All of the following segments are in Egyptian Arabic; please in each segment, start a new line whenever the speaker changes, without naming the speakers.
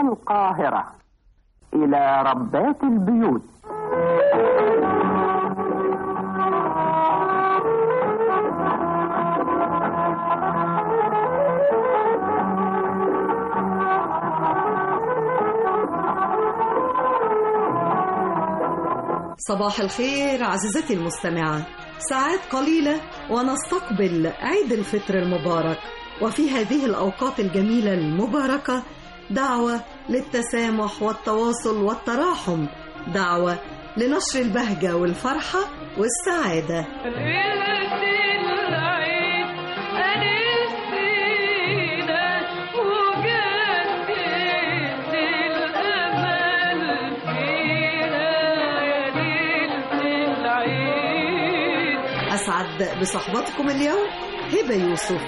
القاهرة إلى ربات البيوت
صباح الخير عزيزتي المستمعة ساعات قليلة ونستقبل عيد الفطر المبارك وفي هذه الأوقات الجميلة المباركة دعوة للتسامح والتواصل والتراحم دعوة لنشر البهجة والفرحة والسعادة أسعد بصحبتكم اليوم هبة يوسف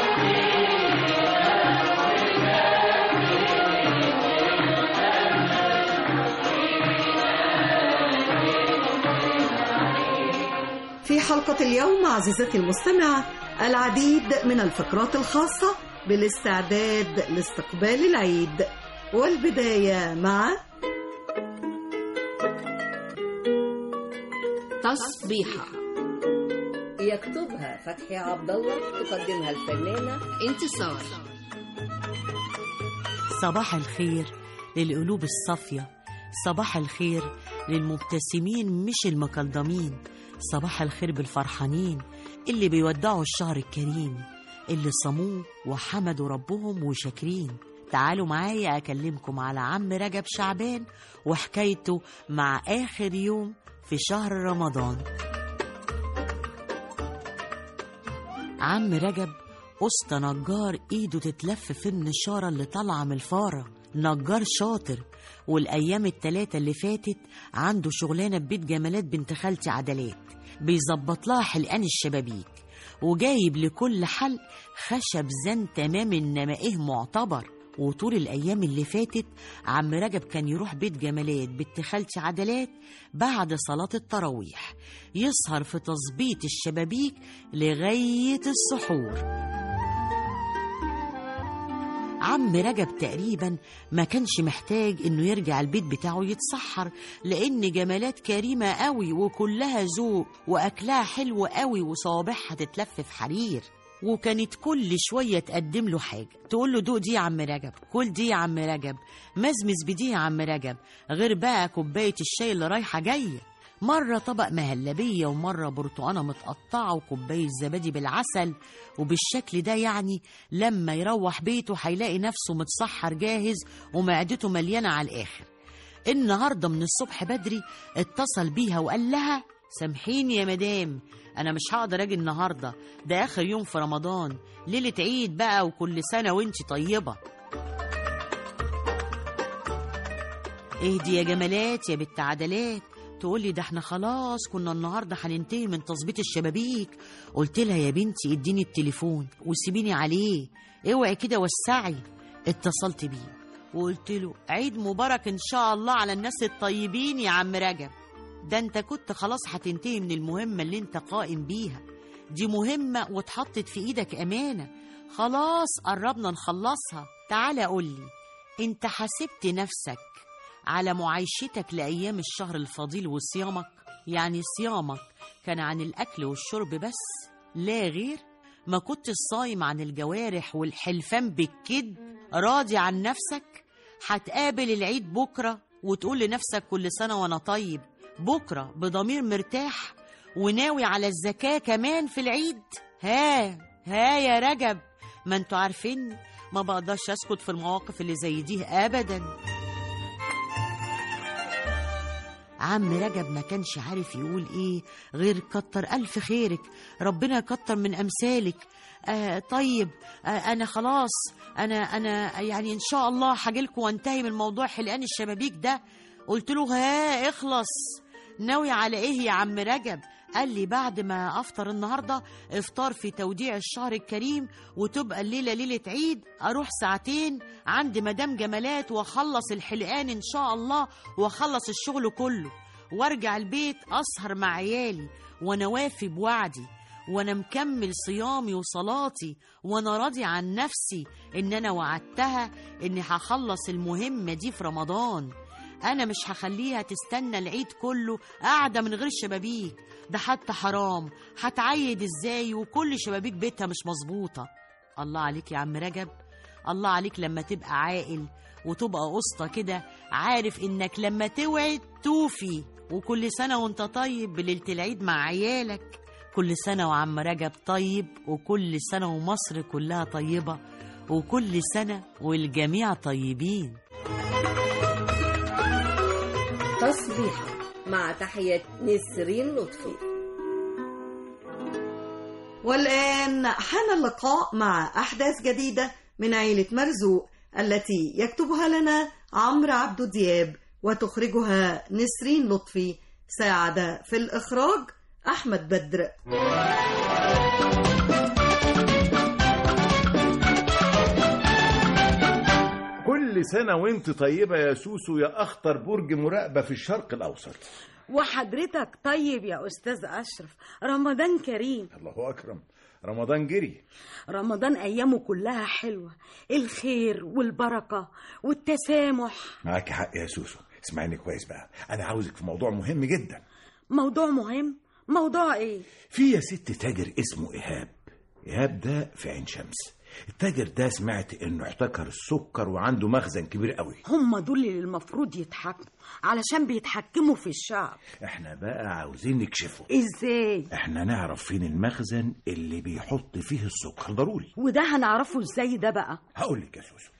في حلقة اليوم عزيزتي المستمعة العديد من الفقرات الخاصة بالاستعداد لاستقبال العيد والبداية مع
تصبيحة
يكتبها فتحي عبد الله تقدمها الفنانة
انتصار
صباح الخير للقلوب الصافية صباح الخير للمبتسمين مش المكلضمين صباح الخير بالفرحانين اللي بيودعوا الشهر الكريم اللي صموه وحمدوا ربهم وشاكرين تعالوا معايا أكلمكم على عم رجب شعبان وحكايته مع آخر يوم في شهر رمضان عم رجب قسط نجار ايده تتلف في النشارة اللي طالعة من الفارة نجار شاطر والأيام التلاتة اللي فاتت عنده شغلانة ببيت جمالات بنت خالتي عدلات بيظبط لها حلقان الشبابيك وجايب لكل حلق خشب زن تمام إنما إيه معتبر وطول الأيام اللي فاتت عم رجب كان يروح بيت جمالات بنت خالتي عدلات بعد صلاة التراويح يسهر في تظبيط الشبابيك لغاية السحور عم رجب تقريبا ما كانش محتاج انه يرجع البيت بتاعه يتسحر لان جمالات كريمه قوي وكلها ذوق واكلها حلو قوي وصوابعها تتلف في حرير وكانت كل شوية تقدم له حاجة تقول له دوق دي يا عم رجب كل دي يا عم رجب مزمز بدي يا عم رجب غير بقى كوباية الشاي اللي رايحة جاية مرة طبق مهلبية ومرة برتقانة متقطعة وكوباية زبادي بالعسل وبالشكل ده يعني لما يروح بيته هيلاقي نفسه متسحر جاهز ومعدته مليانة على الآخر النهاردة من الصبح بدري اتصل بيها وقال لها سامحيني يا مدام أنا مش هقدر أجي النهاردة ده آخر يوم في رمضان ليلة عيد بقى وكل سنة وانتي طيبة اهدي يا جمالات يا بنت عدلات تقولي ده احنا خلاص كنا النهارده هننتهي من تظبيط الشبابيك قلت لها يا بنتي اديني التليفون وسيبيني عليه اوعي كده وسعي اتصلت بيه وقلت له عيد مبارك ان شاء الله على الناس الطيبين يا عم رجب ده انت كنت خلاص هتنتهي من المهمة اللي انت قائم بيها دي مهمة واتحطت في ايدك امانة خلاص قربنا نخلصها تعالى قولي انت حسبت نفسك على معايشتك لأيام الشهر الفضيل وصيامك يعني صيامك كان عن الأكل والشرب بس لا غير ما كنت صايم عن الجوارح والحلفان بالكد راضي عن نفسك هتقابل العيد بكرة وتقول لنفسك كل سنة وأنا طيب بكرة بضمير مرتاح وناوي على الزكاة كمان في العيد ها ها يا رجب ما انتوا عارفين ما بقدرش اسكت في المواقف اللي زي دي ابدا عم رجب ما كانش عارف يقول ايه غير كتر الف خيرك ربنا يكتر من امثالك آه طيب آه انا خلاص انا انا يعني ان شاء الله هاجيلكوا وانتهي من موضوع حلقان الشبابيك ده قلت له ها اخلص ناوي على ايه يا عم رجب قال لي بعد ما افطر النهارده افطار في توديع الشهر الكريم وتبقى الليله ليله عيد اروح ساعتين عند مدام جمالات واخلص الحلقان ان شاء الله واخلص الشغل كله وارجع البيت اسهر مع عيالي وانا وافي بوعدي وانا مكمل صيامي وصلاتي وانا راضي عن نفسي ان انا وعدتها اني هخلص المهمة دي في رمضان انا مش هخليها تستنى العيد كله قاعدة من غير شبابيك ده حتى حرام هتعيد ازاي وكل شبابيك بيتها مش مظبوطة الله عليك يا عم رجب الله عليك لما تبقى عاقل وتبقى قسطة كده عارف انك لما توعد توفي وكل سنة وانت طيب بليلة العيد مع عيالك كل سنة وعم رجب طيب وكل سنة ومصر كلها طيبة وكل سنة والجميع طيبين
تصبيحة مع تحية نسرين لطفي والآن حان اللقاء مع أحداث جديدة من عيلة مرزوق التي يكتبها لنا عمرو عبد دياب وتخرجها نسرين لطفي ساعد في الإخراج أحمد بدر
كل سنة وانت طيبة يا سوسو يا أخطر برج مراقبة في الشرق الأوسط
وحضرتك طيب يا أستاذ أشرف رمضان كريم
الله أكرم رمضان جري
رمضان أيامه كلها حلوة الخير والبركة والتسامح
معاك حق يا سوسو اسمعيني كويس بقى أنا عاوزك في موضوع مهم جدا
موضوع مهم موضوع إيه؟
في يا ست تاجر اسمه إيهاب إيهاب ده في عين شمس التاجر ده سمعت انه احتكر السكر وعنده مخزن كبير قوي
هم دول اللي المفروض يتحكموا علشان بيتحكموا في الشعب
احنا بقى عاوزين نكشفه
إزاي؟
احنا نعرف فين المخزن اللي بيحط فيه السكر ضروري
وده هنعرفه إزاي ده بقى؟
هقول لك يا سوسو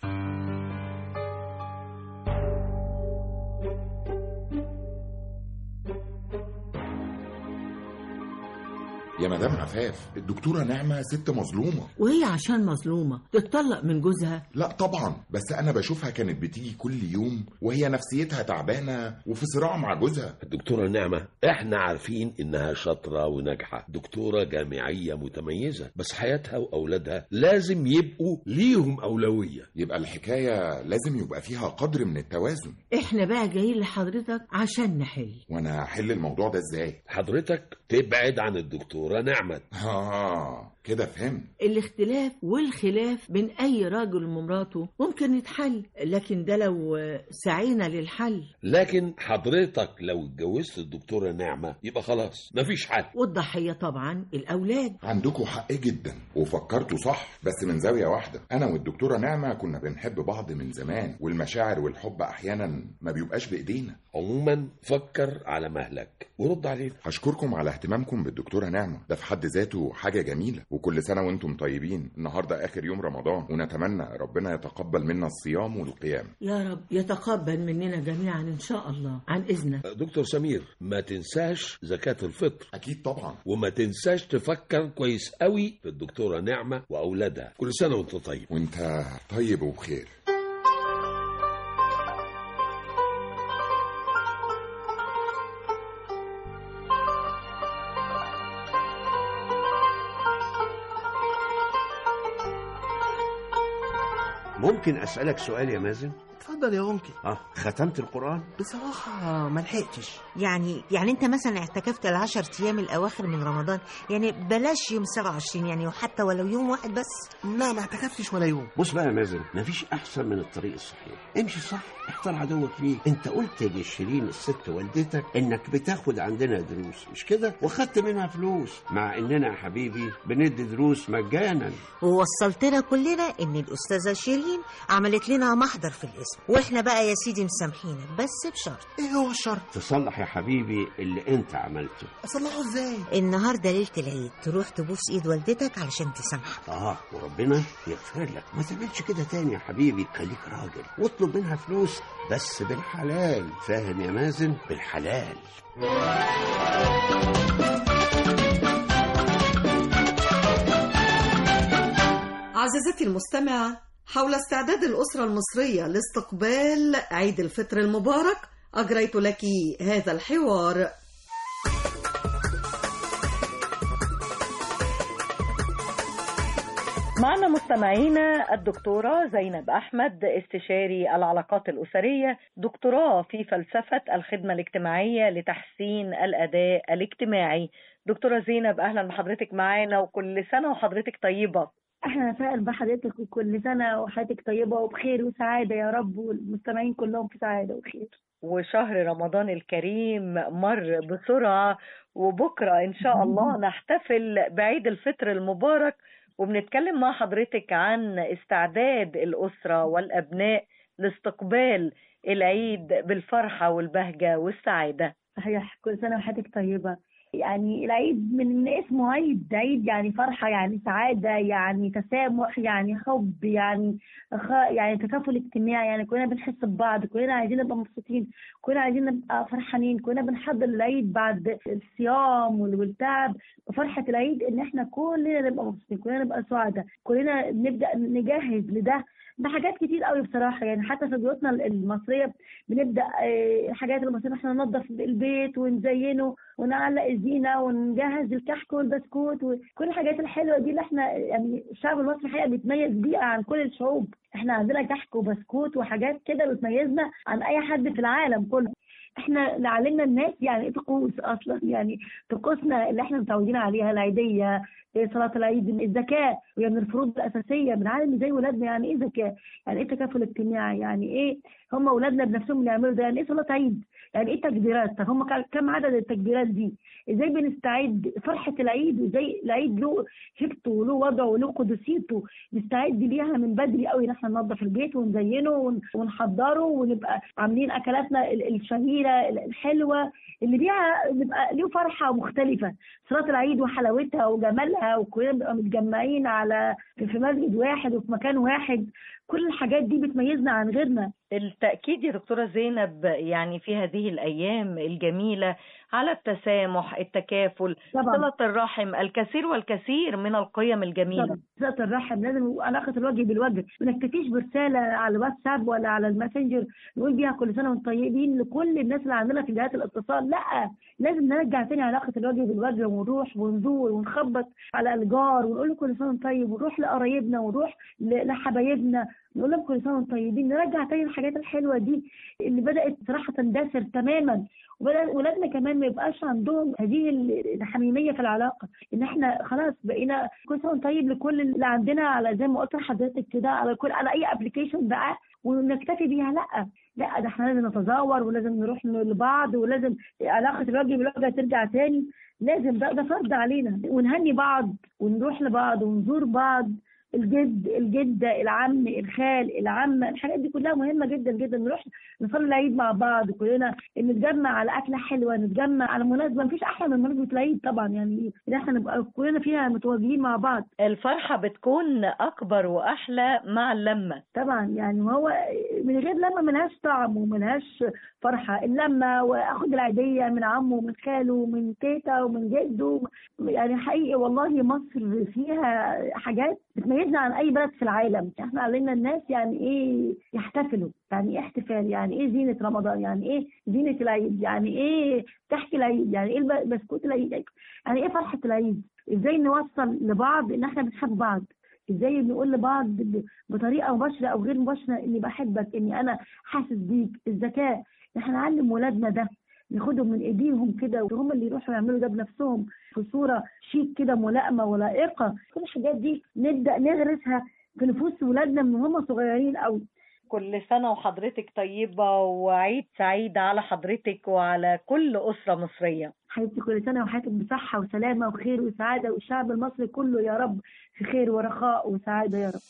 يا مدام عفاف الدكتورة نعمة ست مظلومة
وهي عشان مظلومة تتطلق من جوزها
لا طبعا بس أنا بشوفها كانت بتيجي كل يوم وهي نفسيتها تعبانة وفي صراع مع جوزها
الدكتورة نعمة احنا عارفين انها شاطرة وناجحة دكتورة جامعية متميزة بس حياتها واولادها لازم يبقوا ليهم اولوية
يبقى الحكاية لازم يبقى فيها قدر من التوازن
احنا بقى جايين لحضرتك عشان نحل
وأنا هحل الموضوع ده إزاي؟
حضرتك تبعد عن الدكتورة نعمة
آه كده فهمت
الاختلاف والخلاف بين اي راجل ومراته ممكن يتحل لكن ده لو سعينا للحل
لكن حضرتك لو اتجوزت الدكتورة نعمة يبقى خلاص مفيش حل
والضحية طبعا الاولاد
عندكم حق جدا وفكرتوا صح بس من زاوية واحدة أنا والدكتورة نعمة كنا بنحب بعض من زمان والمشاعر والحب أحيانا ما بيبقاش بإيدينا
عموما فكر على مهلك ورد علينا
هشكركم على اهتمامكم بالدكتورة نعمة ده في حد ذاته حاجة جميلة وكل سنة وانتم طيبين النهاردة آخر يوم رمضان ونتمنى ربنا يتقبل منا الصيام والقيام
يا رب يتقبل مننا جميعا ان شاء الله عن اذنك
دكتور سمير ما تنساش زكاة الفطر
أكيد طبعا
وما تنساش تفكر كويس قوي في الدكتورة نعمة وأولادها كل سنة وانت طيب
وانت طيب وبخير
ممكن أسألك سؤال يا مازن؟
اتفضل يا ممكن
اه ختمت القرآن؟
بصراحة ما لحقتش
يعني يعني انت مثلا اعتكفت العشر ايام الاواخر من رمضان يعني بلاش يوم 27 يعني وحتى ولو يوم واحد بس
لا ما اعتكفتش ولا يوم
بص بقى يا مازن مفيش أحسن من الطريق الصحيح امشي صح اختار عدوك ليك انت قلت لشيرين الست والدتك انك بتاخد عندنا دروس مش كده وخدت منها فلوس مع اننا يا حبيبي بندي دروس مجانا
ووصلتنا كلنا ان الاستاذه شيرين عملت لنا محضر في الاسم واحنا بقى يا سيدي مسامحينك بس بشرط
ايه هو الشرط
تصلح يا حبيبي اللي انت عملته
اصلحه ازاي
النهارده ليله العيد تروح تبوس ايد والدتك علشان تسامحك
اه وربنا يغفر لك ما تعملش كده تاني يا حبيبي خليك راجل واطلب منها فلوس بس بالحلال فاهم يا مازن بالحلال
عزيزتي المستمعة حول استعداد الأسرة المصرية لاستقبال عيد الفطر المبارك أجريت لك هذا الحوار
معنا مستمعينا الدكتورة زينب أحمد استشاري العلاقات الأسرية دكتوراه في فلسفة الخدمة الاجتماعية لتحسين الأداء الاجتماعي دكتورة زينب أهلا بحضرتك معانا وكل سنة وحضرتك طيبة
احنا نسأل بحضرتك وكل سنة وحياتك طيبة وبخير وسعادة يا رب والمستمعين كلهم في سعادة وخير
وشهر رمضان الكريم مر بسرعة وبكرة إن شاء الله نحتفل بعيد الفطر المبارك وبنتكلم مع حضرتك عن استعداد الأسرة والأبناء لاستقبال العيد بالفرحة والبهجة والسعادة
صحيح كل سنة وحياتك طيبة يعني العيد من من اسمه عيد عيد يعني فرحة يعني سعادة يعني تسامح يعني حب يعني أخ... يعني تكافل اجتماعي يعني كلنا بنحس ببعض كلنا عايزين نبقى مبسوطين كلنا عايزين نبقى فرحانين كلنا بنحضر العيد بعد الصيام وال- والتعب وفرحة العيد ان احنا كلنا نبقى مبسوطين كلنا نبقى سعداء كلنا نبدأ نجهز لده بحاجات كتير قوي بصراحة يعني حتى في بيوتنا المصرية بنبدأ آه، الحاجات المصرية احنا ننظف البيت ونزينه ونعلق الزينة ونجهز الكحك والبسكوت وكل الحاجات الحلوة دي اللي احنا يعني الشعب المصري الحقيقة بيتميز بيها عن كل الشعوب احنا عندنا كحك وبسكوت وحاجات كده بتميزنا عن اي حد في العالم كله احنا اللي علمنا الناس يعني ايه طقوس اصلا يعني طقوسنا اللي احنا متعودين عليها العيديه إيه صلاه العيد الزكاه وهي من الفروض الاساسيه بنعلم ازاي ولادنا يعني ايه زكاه يعني ايه تكافل اجتماعي يعني ايه هم اولادنا بنفسهم اللي يعملوا ده يعني ايه صلاه عيد يعني ايه تكبيرات طب هم كا- كم عدد التكبيرات دي ازاي بنستعد فرحه العيد وازاي العيد له هيبته وله وضعه وله قدسيته نستعد ليها من بدري قوي ان احنا ننظف البيت ونزينه ون- ونحضره ونبقى عاملين اكلاتنا ال- الشهيره ال- الحلوه اللي بيها نبقى له فرحه مختلفه صلاه العيد وحلاوتها وجمالها وكلنا بنبقى متجمعين على في في مسجد واحد وفي مكان واحد كل الحاجات دي بتميزنا عن غيرنا
التأكيد يا دكتورة زينب يعني في هذه الأيام الجميلة على التسامح التكافل
طبعاً.
صلة الرحم الكثير والكثير من القيم الجميلة
طبعا صلة الرحم لازم علاقة الوجه بالوجه ما نكتفيش برسالة على الواتساب ولا على الماسنجر نقول بيها كل سنة وانتم طيبين لكل الناس اللي عندنا في جهات الاتصال لا لازم نرجع تاني علاقة الوجه بالوجه ونروح ونزور ونخبط على الجار ونقول له كل سنة وانتم طيب ونروح لقرايبنا ونروح ل- لحبايبنا نقول لهم كل سنة وانتم طيبين نرجع تاني الحاجات الحلوة دي اللي بدأت صراحة تندثر تماما وبدأ ولادنا كمان ما يبقاش عندهم هذه الحميمية في العلاقة ان احنا خلاص بقينا كل سنة وانتم طيب لكل اللي عندنا على زي ما قلت لحضرتك كده على كل على اي ابلكيشن بقى ونكتفي بيها لا لا ده احنا لازم نتزاور ولازم نروح لبعض ولازم علاقة الوجه بالوجه ترجع تاني لازم ده ده فرض علينا ونهني بعض ونروح لبعض ونزور بعض الجد الجدة العم الخال العمة الحاجات دي كلها مهمة جدا جدا نروح نصلي العيد مع بعض كلنا نتجمع على أكلة حلوة نتجمع على مناسبة مفيش أحلى من مناسبة العيد طبعا يعني إن احنا نبقى كلنا فيها متواجدين مع بعض
الفرحة بتكون أكبر وأحلى مع اللمة
طبعا يعني هو من غير لمة ملهاش طعم وملهاش فرحة اللمة واخد العيدية من عمه ومن خاله ومن تيتا ومن جده يعني حقيقي والله مصر فيها حاجات بتميزنا عن اي بلد في العالم احنا علينا الناس يعني ايه يحتفلوا يعني ايه احتفال يعني ايه زينة رمضان يعني ايه زينة العيد يعني ايه كحك العيد يعني ايه الب- بسكوت العيد يعني ايه فرحة العيد ازاي نوصل لبعض ان احنا بنحب بعض ازاي نقول لبعض ب- بطريقه مباشره او غير مباشره اني بحبك اني انا حاسس بيك الذكاء احنا نعلم ولادنا ده ناخدهم من ايديهم كده وهم اللي يروحوا يعملوا ده بنفسهم في صوره شيك كده ملائمه ولائقه كل الحاجات دي نبدا نغرسها في نفوس ولادنا من هم صغيرين قوي
كل سنة وحضرتك طيبة وعيد سعيد على حضرتك وعلى كل أسرة مصرية
حياتي كل سنه وحياتك بصحه وسلامه وخير وسعاده والشعب المصري كله يا رب في خير ورخاء وسعاده يا رب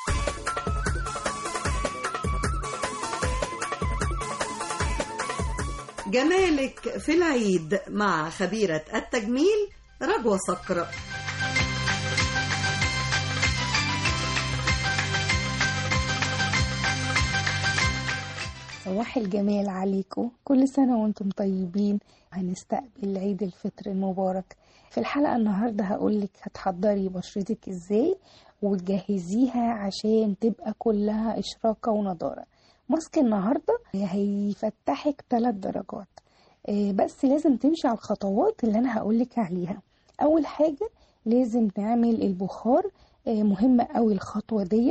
جمالك في العيد مع خبيرة التجميل رجوة صقر
صباح الجمال عليكم كل سنة وانتم طيبين هنستقبل عيد الفطر المبارك في الحلقة النهاردة هقولك هتحضري بشرتك ازاي وتجهزيها عشان تبقى كلها إشراقة ونضارة ماسك النهاردة هيفتحك ثلاث درجات آه، بس لازم تمشي على الخطوات اللي أنا هقولك عليها أول حاجة لازم نعمل البخار آه، مهمة قوي الخطوة ديت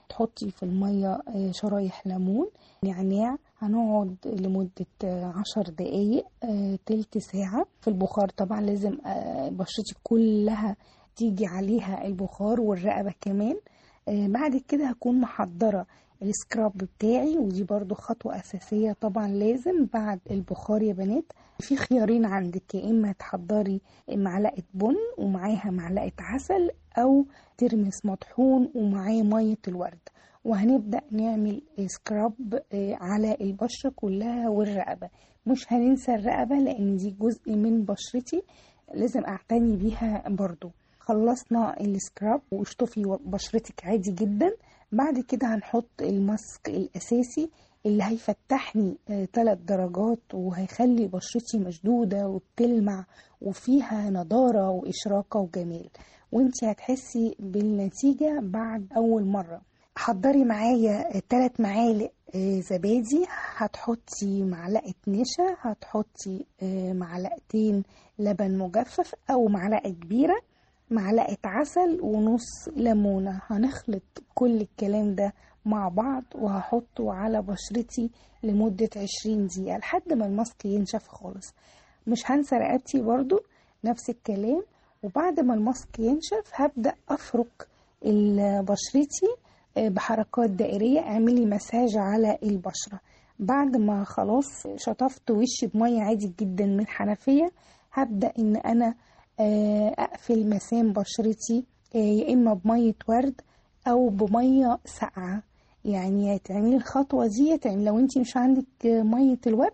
تحطي في المية آه، شرايح ليمون نعناع هنقعد لمدة آه، عشر دقايق آه، تلت ساعة في البخار طبعا لازم آه، بشرتي كلها تيجي عليها البخار والرقبة كمان آه، بعد كده هكون محضرة السكراب بتاعي ودي برضو خطوة أساسية طبعا لازم بعد البخار يا بنات في خيارين عندك يا إما تحضري معلقة بن ومعاها معلقة عسل أو ترمس مطحون ومعاه مية الورد وهنبدأ نعمل سكراب آه، على البشرة كلها والرقبة مش هننسى الرقبة لأن دي جزء من بشرتي لازم أعتني بيها برضو خلصنا السكراب واشطفي بشرتك عادي جدا بعد كده هنحط الماسك الأساسي اللي هيفتحني ثلاث درجات وهيخلي بشرتي مشدودة وبتلمع وفيها نضارة وإشراقة وجمال وانتي هتحسي بالنتيجة بعد أول مرة حضري معايا ثلاث معالق آه، زبادي هتحطي معلقة نشا هتحطي آه، معلقتين لبن مجفف أو معلقة كبيرة معلقة عسل ونص ليمونة هنخلط كل الكلام ده مع بعض وهحطه على بشرتي لمدة عشرين دقيقة لحد ما الماسك ينشف خالص مش هنسى رقبتي برضو نفس الكلام وبعد ما الماسك ينشف هبدأ أفرك ال- بشرتي آه، بحركات دائرية اعملي مساج على البشرة بعد ما خلاص شطفت وشي بمية عادي جدا من الحنفية هبدأ ان انا آه، اقفل مسام بشرتي آه، يا اما بمية ورد او بمية ساقعة يعني يا تعملي الخطوة دي يا تعملي لو انت مش عندك آه، مية الورد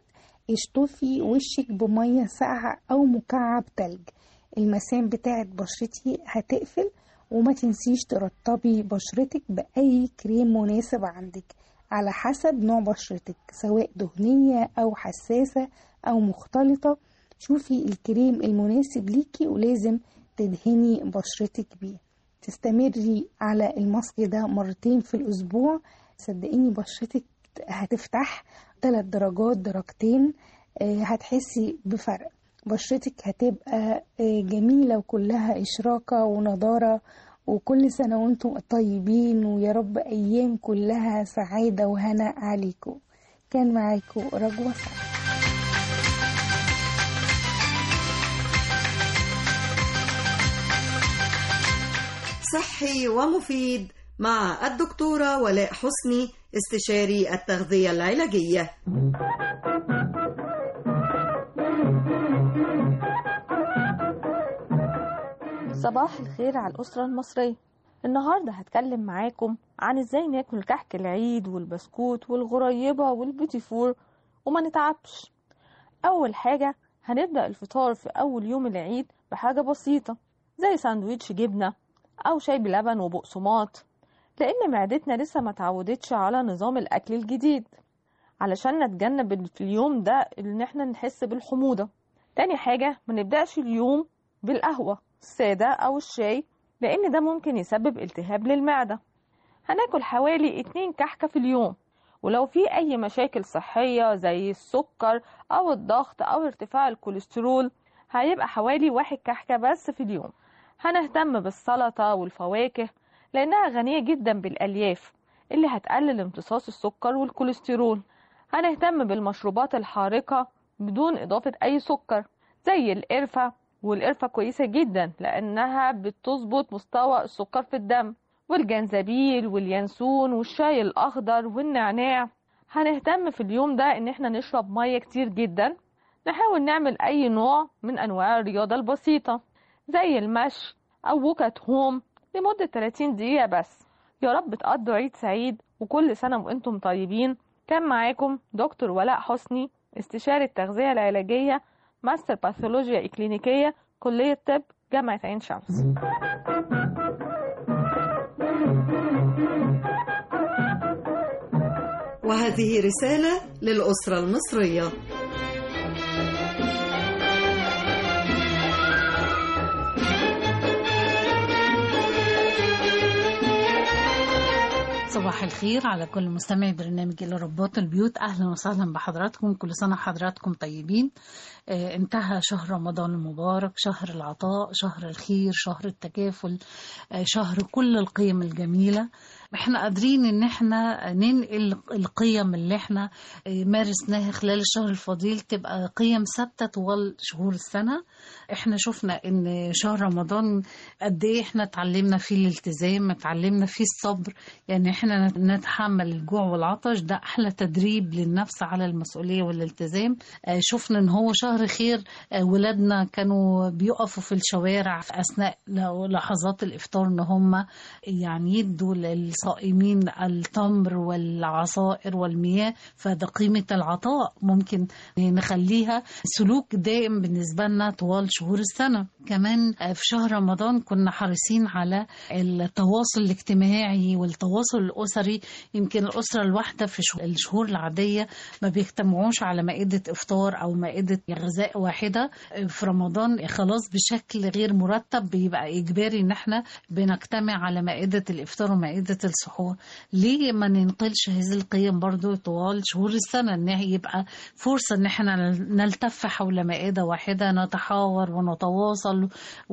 اشطفي وشك بمية ساقعة او مكعب تلج المسام بتاعت بشرتي هتقفل وما تنسيش ترطبي بشرتك بأي كريم مناسب عندك على حسب نوع بشرتك سواء دهنية أو حساسة أو مختلطة شوفي الكريم المناسب ليكي ولازم تدهني بشرتك بيه تستمري على الماسك ده مرتين في الأسبوع صدقيني بشرتك هتفتح ثلاث درجات درجتين آه، هتحسي بفرق بشرتك هتبقى آه، جميلة وكلها إشراقة ونضارة وكل سنة وانتم طيبين ويا رب أيام كلها سعادة وهناء عليكم كان معاكم رجوة سعد
صحي ومفيد مع الدكتورة ولاء حسني استشاري التغذية العلاجية
صباح الخير على الأسرة المصرية النهاردة هتكلم معاكم عن ازاي ناكل كحك العيد والبسكوت والغريبة والبيتي فور وما نتعبش أول حاجة هنبدأ الفطار في أول يوم العيد بحاجة بسيطة زي ساندويتش جبنة أو شاي بلبن وبقسماط لأن معدتنا لسه ما تعودتش على نظام الأكل الجديد علشان نتجنب في اليوم ده إن احنا نحس بالحموضة تاني حاجة ما نبدأش اليوم بالقهوة السادة أو الشاي لأن ده ممكن يسبب التهاب للمعدة هناكل حوالي اتنين كحكة في اليوم ولو في أي مشاكل صحية زي السكر أو الضغط أو ارتفاع الكوليسترول هيبقى حوالي واحد كحكة بس في اليوم هنهتم بالسلطة والفواكه لأنها غنية جدا بالألياف اللي هتقلل امتصاص السكر والكوليسترول هنهتم بالمشروبات الحارقة بدون إضافة أي سكر زي القرفة والقرفة كويسة جدا لأنها بتظبط مستوى السكر في الدم والجنزبيل واليانسون والشاي الأخضر والنعناع هنهتم في اليوم ده إن احنا نشرب مية كتير جدا نحاول نعمل أي نوع من أنواع الرياضة البسيطة زي المشي أو وكت هوم لمدة 30 دقيقة بس يا رب تقضوا عيد سعيد وكل سنة وانتم طيبين كان معاكم دكتور ولاء حسني استشاري التغذية العلاجية ماستر باثولوجيا إكلينيكية كلية طب جامعة عين شمس
وهذه رسالة للأسرة المصرية
صباح الخير على كل مستمع برنامج إلى رباط البيوت أهلا وسهلا بحضراتكم كل سنة حضراتكم طيبين آه انتهى شهر رمضان المبارك شهر العطاء شهر الخير شهر التكافل آه شهر كل القيم الجميلة احنا قادرين ان احنا ننقل القيم اللي احنا مارسناها خلال الشهر الفضيل تبقى قيم ثابته طوال شهور السنه احنا شفنا ان شهر رمضان قد ايه احنا اتعلمنا فيه الالتزام اتعلمنا فيه الصبر يعني احنا نتحمل الجوع والعطش ده احلى تدريب للنفس على المسؤوليه والالتزام آه، شفنا ان هو شهر خير آه، ولادنا كانوا بيقفوا في الشوارع في اثناء لحظات الافطار ان هم يعني يدوا للصائمين التمر والعصائر والمياه فده قيمه العطاء ممكن نخليها سلوك دائم بالنسبه لنا طوال شهور السنه كمان آه، في شهر رمضان كنا حريصين على التواصل الاجتماعي والتواصل الاسري يمكن الاسره الواحده في شه- الشهور العاديه ما بيجتمعوش على مائده افطار او مائده غذاء واحده في رمضان خلاص بشكل غير مرتب بيبقى اجباري ان احنا بنجتمع على مائده الافطار ومائده السحور ليه ما ننقلش هذه القيم برضو طوال شهور السنه ان هي يبقى فرصه ان احنا نلتف حول مائده واحده نتحاور ونتواصل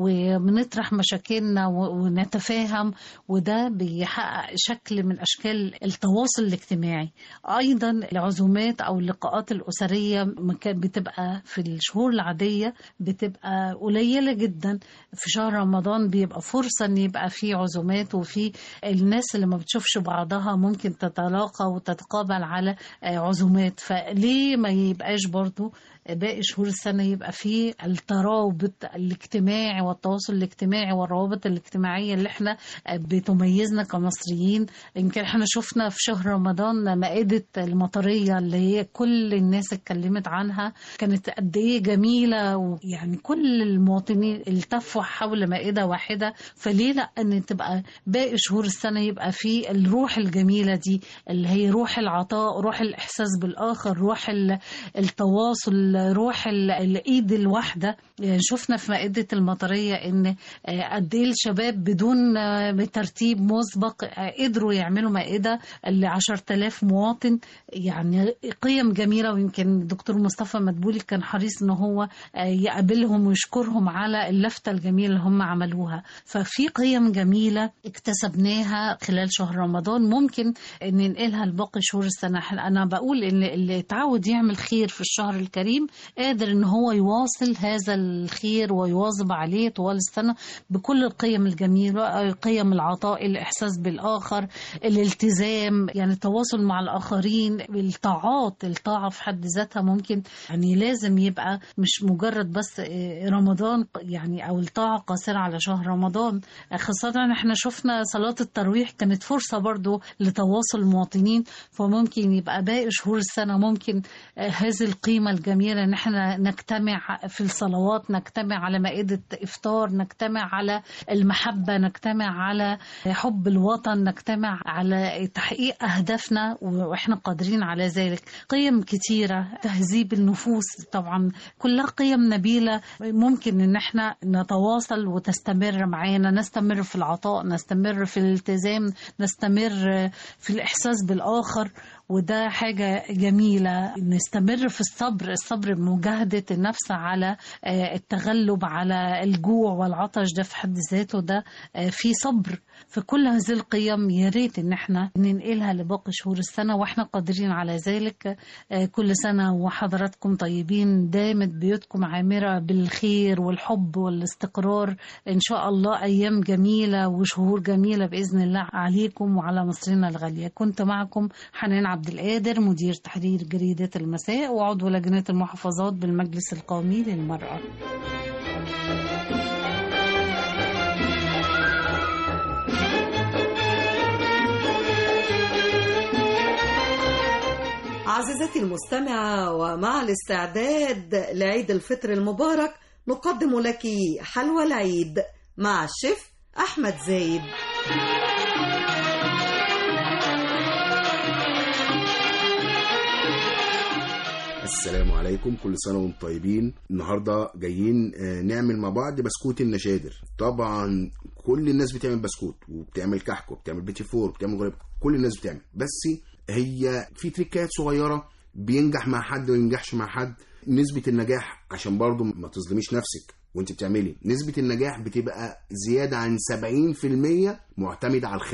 ونطرح مشاكلنا و- ونتفاهم وده بيحقق شكل من اشكال التواصل الاجتماعي ايضا العزومات او اللقاءات الاسريه ما كان بتبقى في الشهور العاديه بتبقى قليله جدا في شهر رمضان بيبقى فرصه ان يبقى في عزومات وفي الناس اللي ما بتشوفش بعضها ممكن تتلاقى وتتقابل على آه، عزومات فليه ما يبقاش برضو باقي شهور السنة يبقى فيه الترابط الاجتماعي والتواصل الاجتماعي والروابط الاجتماعية اللي احنا بتميزنا كمصريين يمكن احنا شفنا في شهر رمضان مائدة المطرية اللي هي كل الناس اتكلمت عنها كانت قد ايه جميلة ويعني كل المواطنين التفوا حول مائدة واحدة فليه لا ان تبقى باقي شهور السنة يبقى فيه الروح الجميلة دي اللي هي روح العطاء روح الإحساس بالآخر روح ال- التواصل روح ال- الإيد الواحدة يعني شفنا في مائدة المطرية إن آه، قد إيه الشباب بدون آه، ترتيب مسبق آه، قدروا يعملوا مائدة ل 10000 مواطن يعني قيم جميلة ويمكن الدكتور مصطفى مدبولي كان حريص إن هو آه، يقابلهم ويشكرهم على اللفتة الجميلة اللي هم عملوها ففي قيم جميلة اكتسبناها خلال شهر رمضان ممكن ان ننقلها لباقي شهور السنة انا بقول ان اللي اتعود يعمل خير في الشهر الكريم قادر ان هو يواصل هذا الخير ويواظب عليه طوال السنة بكل القيم الجميلة قيم العطاء الاحساس بالاخر الالتزام يعني التواصل مع الاخرين الطاعات الطاعة في حد ذاتها ممكن يعني لازم يبقى مش مجرد بس آه، رمضان يعني او الطاعة قاصرة على شهر رمضان خاصة احنا شفنا صلاة التراويح كانت فرصة برضو لتواصل المواطنين فممكن يبقى باقي شهور السنة ممكن آه، هذه القيمة الجميلة ان احنا نجتمع في الصلوات نجتمع على مائدة افطار نجتمع على المحبة نجتمع على حب الوطن نجتمع على تحقيق اهدافنا واحنا قادرين على ذلك قيم كتيرة تهذيب النفوس طبعا كلها قيم نبيلة ممكن ان احنا نتواصل وتستمر معانا نستمر في العطاء نستمر في الالتزام نستمر في الإحساس بالآخر وده حاجة جميلة نستمر في الصبر الصبر بمجاهدة النفس على آه، التغلب على الجوع والعطش ده في حد ذاته ده آه، في صبر في كل هذه القيم يا ريت ان احنا ننقلها لباقي شهور السنة واحنا قادرين على ذلك آه، كل سنة وحضراتكم طيبين دامت بيوتكم عامرة بالخير والحب والاستقرار ان شاء الله ايام جميلة وشهور جميلة بإذن الله عليكم وعلى مصرنا الغالية كنت معكم حنان عبد القادر مدير تحرير جريدة المساء وعضو لجنة المحافظات بالمجلس القومي للمرأة
عزيزتي المستمعة ومع الاستعداد لعيد الفطر المبارك نقدم لك حلوى العيد مع الشيف أحمد زايد
السلام عليكم كل سنة وانتم طيبين النهاردة جايين آه، نعمل مع بعض بسكوت النشادر طبعا كل الناس بتعمل بسكوت وبتعمل كحك وبتعمل بيتي فور وبتعمل غريب كل الناس بتعمل بس هي في تريكات صغيرة بينجح مع حد وما ينجحش مع حد نسبة النجاح عشان برضو ما تظلميش نفسك وانت بتعملي نسبة النجاح بتبقى زيادة عن 70% معتمدة على الخامة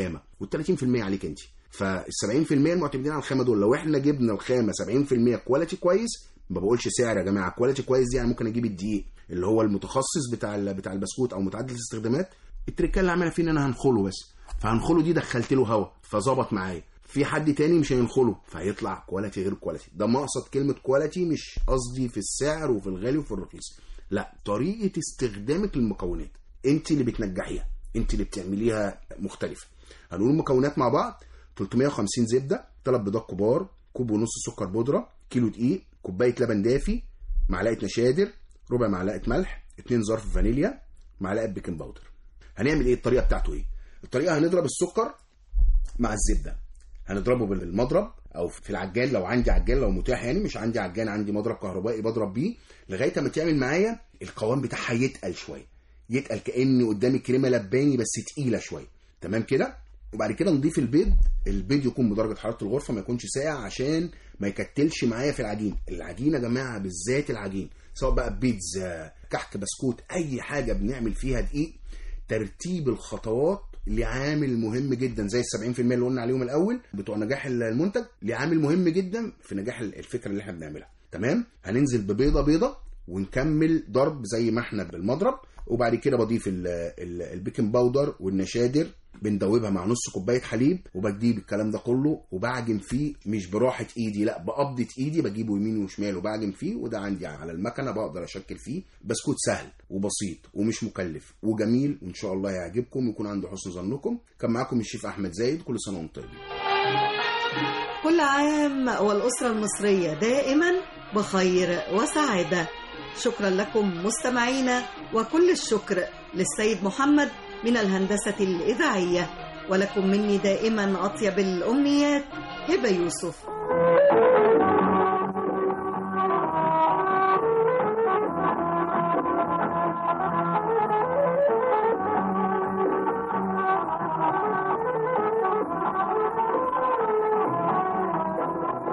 وال30% عليك انت فال 70% المعتمدين على الخامه دول لو احنا جبنا الخامه 70% كواليتي كويس ما بقولش سعر يا جماعه كواليتي كويس دي يعني ممكن اجيب الدقيق اللي هو المتخصص بتاع ال- بتاع البسكوت او متعدد الاستخدامات التركه اللي عملها فيه ان انا هنخله بس فهنخله دي دخلت له هوا فظبط معايا في حد تاني مش هينخله فهيطلع كواليتي غير كواليتي ده مقصد كلمه كواليتي مش قصدي في السعر وفي الغالي وفي الرخيص لا طريقه استخدامك للمكونات انت اللي بتنجحيها انت اللي بتعمليها مختلفه هنقول المكونات مع بعض 350 زبده ثلاث بيضات كبار كوب ونص سكر بودره كيلو دقيق كوبايه لبن دافي معلقه نشادر ربع معلقه ملح اتنين ظرف فانيليا معلقه بيكنج باودر هنعمل ايه الطريقه بتاعته ايه الطريقه هنضرب السكر مع الزبده هنضربه بالمضرب او في العجان لو عندي عجان لو متاح يعني مش عندي عجان عندي مضرب كهربائي بضرب بيه لغايه ما تعمل معايا القوام بتاعها يتقل شويه يتقل كاني قدامي كريمه لباني بس تقيله شويه تمام كده وبعد كده نضيف البيض البيض يكون بدرجه حراره الغرفه ما يكونش ساقع عشان ما يكتلش معايا في العجين العجين يا جماعه بالذات العجين سواء بقى بيتزا كحك بسكوت اي حاجه بنعمل فيها دقيق ترتيب الخطوات ليه عامل مهم جدا زي ال 70% اللي قلنا عليهم الاول بتوع نجاح المنتج ليه عامل مهم جدا في نجاح الفكره اللي احنا بنعملها تمام هننزل ببيضه بيضه ونكمل ضرب زي ما احنا بالمضرب وبعد كده بضيف ال- ال- البيكنج باودر والنشادر بندوبها مع نص كوبايه حليب وبجيب الكلام ده كله وبعجن فيه مش براحه ايدي لا بقبضه ايدي بجيبه يمين وشمال وبعجن فيه وده عندي على المكنه بقدر اشكل فيه بسكوت سهل وبسيط ومش مكلف وجميل وان شاء الله يعجبكم ويكون عند حسن ظنكم كان معاكم الشيف احمد زايد كل سنه وانتم طيبين
كل عام والأسرة المصرية دائما بخير وسعادة شكرا لكم مستمعينا وكل الشكر للسيد محمد من الهندسة الإذاعية ولكم مني دائما أطيب الأمنيات هبة يوسف